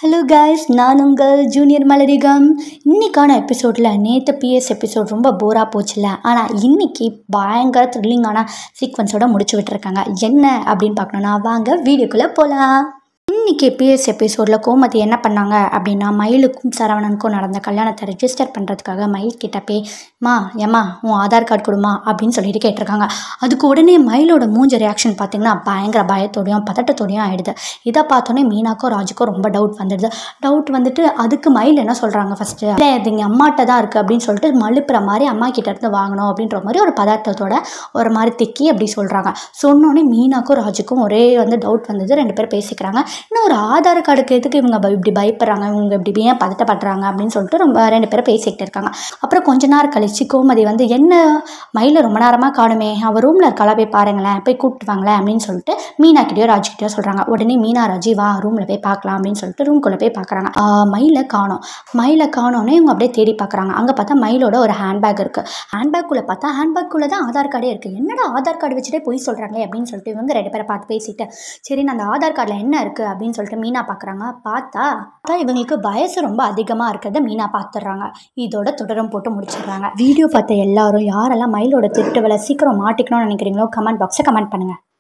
hello guys நான் உங்கள் junior மலரிகம் இன்னைக்கான எபிசோடில் நேற்று பிஎஸ் எபிசோட் ரொம்ப போராக போச்சுல ஆனால் இன்னைக்கு பயங்கர த்ரில்லிங்கான சீக்வன்ஸோட முடிச்சு விட்டுருக்காங்க என்ன அப்படின்னு பார்க்கணுன்னா வாங்க வீடியோக்குள்ளே போகலாம் இன்னைக்கு பிஎஸ் எபிசோடில் கோமதி என்ன பண்ணாங்க அப்படின்னா மயிலுக்கும் சரவணனுக்கும் நடந்த கல்யாணத்தை ரெஜிஸ்டர் பண்ணுறதுக்காக மயில் கிட்ட போய் மா ஏம்மா உன் ஆதார் கார்டு கொடுமா அப்படின்னு சொல்லிட்டு கேட்டிருக்காங்க அதுக்கு உடனே மயிலோட மூஞ்ச ரியாக்ஷன் பார்த்தீங்கன்னா பயங்கர பயத்தோடையும் பதட்டத்தோடையும் ஆயிடுது இதை பார்த்தோன்னே மீனாக்கும் ராஜுக்கும் ரொம்ப டவுட் வந்துடுது டவுட் வந்துட்டு அதுக்கு மயில் என்ன சொல்கிறாங்க ஃபஸ்ட்டு இல்லை இது இங்கே அம்மாட்ட தான் இருக்குது அப்படின்னு சொல்லிட்டு மழுப்புற மாதிரி அம்மா கிட்ட இருந்து வாங்கணும் அப்படின்ற மாதிரி ஒரு பதார்த்தத்தோட ஒரு மாதிரி திக்கி அப்படி சொல்கிறாங்க சொன்னோடனே மீனாக்கும் ராஜுக்கும் ஒரே வந்து டவுட் வந்தது ரெண்டு பேரும் பேசிக்கிறாங்க இன்னும் ஒரு ஆதார் கார்டுக்கு எதுக்கு இவங்க ப- இப்படி பயப்படுறாங்க இவங்க இப்படி ஏன் பதட்டப்படுறாங்க அப்படின்னு சொல்லிட்டு ரொம்ப ரெண்டு பேரும் பேசிக்கிட்டு இருக்காங்க அப்புறம் கொஞ்ச நேரம் கழிச்சு கோமதி வந்து என்ன மயில ரொம்ப நேரமாக காணுமே அவள் ரூமில் இருக்காளா போய் பாருங்களேன் போய் கூப்பிட்டு வாங்களேன் அப்படின்னு சொல்லிட்டு மீனா கிட்டயோ ராஜுக்கிட்டயோ சொல்கிறாங்க உடனே மீனா ராஜி வா ரூமில் போய் பார்க்கலாம் அப்படின்னு சொல்லிட்டு ரூம்குள்ளே போய் பார்க்குறாங்க மயிலை காணோம் மயிலை காணோன்னே இவங்க அப்படியே தேடி பார்க்குறாங்க அங்கே பார்த்தா மயிலோட ஒரு ஹேண்ட்பேக் இருக்குது ஹேண்ட்பேக்குள்ளே பார்த்தா ஹேண்ட்பேக்குள்ளே தான் ஆதார் கார்டே இருக்குது என்னடா ஆதார் கார்டு வச்சுட்டே போய் சொல்கிறாங்களே அப்படின்னு சொல்லிட்டு இவங்க ரெண்டு பேரை பார்த்து பேசிட்டு சரி நான் அந்த ஆதார் கார்டில் என்ன இருக்குது அப்படின்னு சொல்லிட்டு மீனா பார்க்குறாங்க பார்த்தா பார்த்தா இவங்களுக்கு வயசு ரொம்ப அதிகமாக இருக்கிறத மீனா பார்த்துடுறாங்க இதோட தொடரும் போட்டு முடிச்சிடுறாங்க வீடியோ பார்த்த எல்லாரும் யாரெல்லாம் மயிலோட திருட்டுவலை சீக்கிரம் மாட்டிக்கணும்னு நினைக்கிறீங்களோ கமெண்ட் பாக்ஸை கமெண்ட் பண்ணுங்கள்